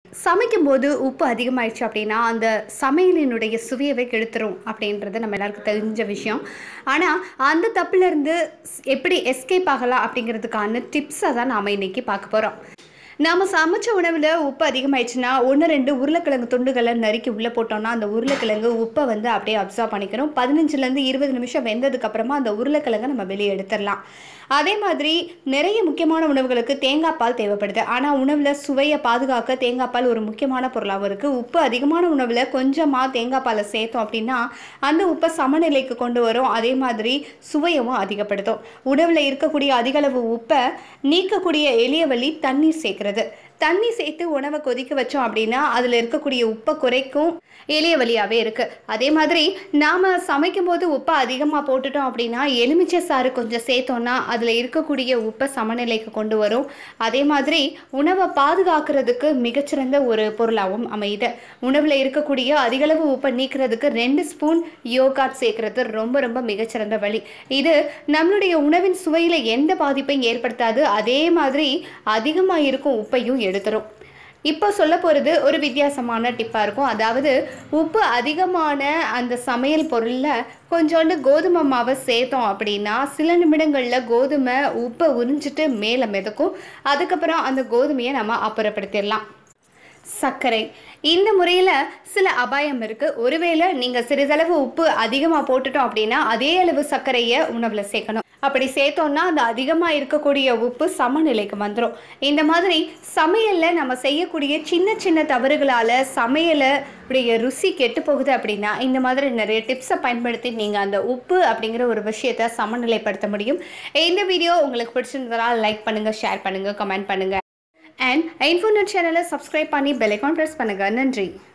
சமைக்கும்போது உப்பு அதிகமாயிடுச்சு அப்படின்னா அந்த சமையலினுடைய சுவையவே கெடுத்துரும் அப்படின்றது நம்ம எல்லாருக்கும் தெரிஞ்ச விஷயம் ஆனால் அந்த தப்புலேருந்து எப்படி எஸ்கேப் ஆகலாம் அப்படிங்கிறதுக்கான டிப்ஸை தான் நாம் இன்னைக்கு பார்க்க போகிறோம் நாம் சமைச்ச உணவில் உப்பு அதிகமாயிடுச்சுன்னா ஒன்று ரெண்டு உருளைக்கிழங்கு துண்டுகளை நறுக்கி உள்ளே போட்டோம்னா அந்த உருளைக்கிழங்கு உப்பை வந்து அப்படியே அப்சர்வ் பண்ணிக்கணும் பதினஞ்சுலேருந்து இருபது நிமிஷம் வெந்ததுக்கு அப்புறமா அந்த உருளைக்கிழங்கை நம்ம வெளியே எடுத்துடலாம் அதே மாதிரி நிறைய முக்கியமான உணவுகளுக்கு தேங்காய் பால் தேவைப்படுது ஆனால் உணவில் சுவையை பாதுகாக்க தேங்காய் பால் ஒரு முக்கியமான பொருளாகவும் இருக்குது உப்பு அதிகமான உணவில் கொஞ்சமாக தேங்காய் பாலை சேர்த்தோம் அப்படின்னா அந்த உப்பை சமநிலைக்கு கொண்டு வரும் அதே மாதிரி சுவையவும் அதிகப்படுத்தும் உணவில் இருக்கக்கூடிய அதிகளவு உப்பை நீக்கக்கூடிய எளிய வழி தண்ணீர் சேர்க்கிறது தண்ணி சேர்த்து உணவை கொதிக்க வச்சோம் அப்படின்னா அதில் இருக்கக்கூடிய உப்பை குறைக்கும் எளிய வழியாகவே இருக்குது அதே மாதிரி நாம் சமைக்கும்போது உப்பை அதிகமாக போட்டுட்டோம் அப்படின்னா எலுமிச்சை சாறு கொஞ்சம் சேர்த்தோம்னா அதில் இருக்கக்கூடிய உப்பை சமநிலைக்கு கொண்டு வரும் அதே மாதிரி உணவை பாதுகாக்கிறதுக்கு மிகச்சிறந்த ஒரு பொருளாகவும் அமையுது உணவில் இருக்கக்கூடிய அதிகளவு உப்பை நீக்கிறதுக்கு ரெண்டு ஸ்பூன் யோகாட் சேர்க்கறது ரொம்ப ரொம்ப மிகச்சிறந்த வழி இது நம்மளுடைய உணவின் சுவையில் எந்த பாதிப்பையும் ஏற்படுத்தாது அதே மாதிரி அதிகமாக இருக்கும் உப்பையும் எடுத்துரும் இப்போ சொல்ல போகிறது ஒரு வித்தியாசமான டிப்பாக இருக்கும் அதாவது உப்பு அதிகமான அந்த சமையல் பொருளில் கொஞ்சோண்டு கோதுமை மாவை சேர்த்தோம் அப்படின்னா சில நிமிடங்களில் கோதுமை உப்பை உறிஞ்சிட்டு மேலே மிதக்கும் அதுக்கப்புறம் அந்த கோதுமையை நம்ம அப்புறப்படுத்திடலாம் சர்க்கரை இந்த முறையில் சில அபாயம் இருக்குது ஒருவேளை நீங்கள் சிறிதளவு உப்பு அதிகமாக போட்டுட்டோம் அப்படின்னா அதே அளவு சர்க்கரையை உணவில் சேர்க்கணும் அப்படி சேர்த்தோம்னா அந்த அதிகமாக இருக்கக்கூடிய உப்பு சமநிலைக்கு வந்துடும் இந்த மாதிரி சமையலில் நம்ம செய்யக்கூடிய சின்ன சின்ன தவறுகளால் சமையலை உடைய ருசி கெட்டு போகுது அப்படின்னா இந்த மாதிரி நிறைய டிப்ஸை பயன்படுத்தி நீங்கள் அந்த உப்பு அப்படிங்கிற ஒரு விஷயத்தை சமநிலைப்படுத்த முடியும் இந்த வீடியோ உங்களுக்கு பிடிச்சிருந்ததால் லைக் பண்ணுங்கள் ஷேர் பண்ணுங்கள் கமெண்ட் பண்ணுங்கள் அண்ட் இன்ஃபோநெட் சேனலை சப்ஸ்கிரைப் பண்ணி பெல் ஐக்கான் ப்ரெஸ் பண்ணுங்கள் நன்றி